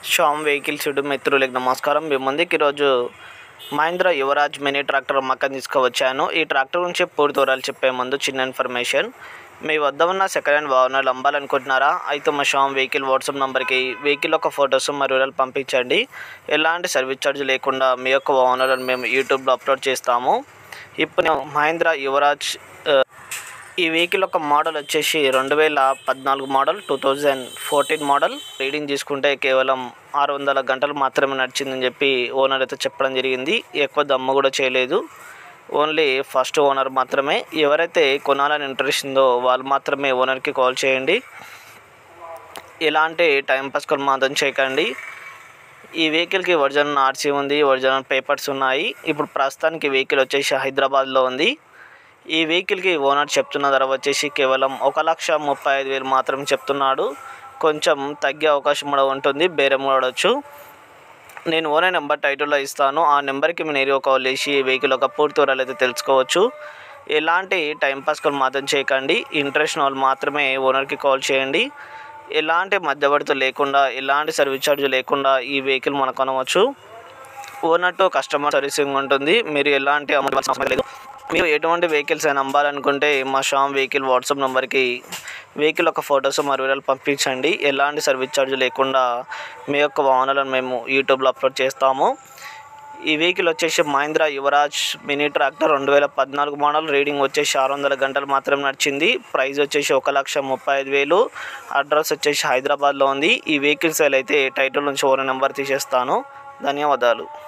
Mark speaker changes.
Speaker 1: Shyam vehicles YouTube మిత్రులకు నమస్కారం మీ ముందుకి ఈరోజు మహీంద్రా యువరాజ్ మినీ ట్రాక్టర్ అమ్మకం తీసుకువచ్చాను ఈ ట్రాక్టర్ గురించి పూర్తి వివరాలు చెప్పే ముందు చిన్న ఇన్ఫర్మేషన్ మీ వద్ద ఉన్న సెకండ్ హ్యాండ్ వాహనాలు అమ్మాలనుకుంటున్నారా అయితే మా శ్యామ్ వెహికల్ వాట్సాప్ నెంబర్కి వెహికల్ యొక్క ఫొటోస్ మరియు వివరాలు పంపించండి ఎలాంటి సర్వీస్ ఛార్జ్ లేకుండా మీ యొక్క వాహనాలను మేము యూట్యూబ్లో అప్లోడ్ చేస్తాము ఇప్పుడు నేను మహీంద్రా యువరాజ్ ఆ, ఈ వెహికల్ యొక్క మోడల్ వచ్చేసి రెండు వేల పద్నాలుగు model two thousand fourteen model reading తీసుకుంటే కేవలం ఆరు వందల గంటలు మాత్రమే నడిచిందని చెప్పి ఓనర్ అయితే చెప్పడం జరిగింది ఎక్కువ దమ్ము కూడా చేయలేదు ఓన్లీ ఫస్ట్ ఓనర్ మాత్రమే ఎవరైతే కొనాలని ఇంట్రెస్ట్ ఉందో వాళ్ళు మాత్రమే ఓనర్కి కాల్ చేయండి ఎలాంటి టైం పాస్ కాల్ మాత్రం చేయకండి ఈ వెహికల్కి ఒరిజినల్ ఆర్సీ ఉంది ఒరిజినల్ పేపర్స్ ఉన్నాయి ఇప్పుడు ప్రస్తుతానికి వెహికల్ వచ్చేసి హైదరాబాద్లో ఉంది ఈ వెహికల్కి ఓనర్ చెప్తున్న ధర వచ్చేసి కేవలం ఒక లక్ష ముప్పై ఐదు వేలు మాత్రం చెప్తున్నాడు కొంచెం తగ్గే అవకాశం కూడా ఉంటుంది బేరం కూడా ఆడవచ్చు నేను ఓనర్ నెంబర్ టైటిల్లో ఇస్తాను ఆ నెంబర్కి మీరు నేరుగా కాల్ చేసి ఈ వెహికల్ యొక్క పూర్తి వివరాలు అయితే తెలుసుకోవచ్చు ఎలాంటి టైం పాస్ కాల్ మాత్రం చేయకండి ఇంట్రెస్ట్ వాళ్ళు మాత్రమే ఓనర్కి కాల్ చేయండి ఎలాంటి మధ్యవర్తి లేకుండా ఎలాంటి సర్వీస్ ఛార్జ్ లేకుండా ఈ వెహికల్ మనకు కొనవచ్చు ఓనర్ టు కస్టమర్ సర్వీసింగ్ ఉంటుంది మీరు ఎలాంటి అమౌంట్ ఇవ్వాల్సిన అవసరం లేదు మీరు ఎటువంటి వెహికల్స్ అయినా అమ్మాలనుకుంటే మా షామ్ వెహికల్ వాట్సాప్ నెంబర్కి వెహికల్ యొక్క ఫొటోస్ మరియు వివరాలు పంపించండి ఎలాంటి సర్వీస్ ఛార్జ్ లేకుండా మీ యొక్క వాహనాలను మేము యూట్యూబ్లో అప్లోడ్ చేస్తాము ఈ వెహికల్ వచ్చేసి మహీంద్రా యువరాజ్ మినీ ట్రాక్టర్ రెండు వేల పద్నాలుగు మోడల్ రీడింగ్ వచ్చేసి ఆరు వందల గంటలు మాత్రం నడిచింది ప్రైస్ వచ్చేసి ఒక లక్ష ముప్పై ఐదు వేలు అడ్రస్ వచ్చేసి హైదరాబాద్లో ఉంది ఈ వెహికల్ సేల్ అయితే టైటిల్ నుంచి ఓనర్ నెంబర్ తీసేస్తాను ధన్యవాదాలు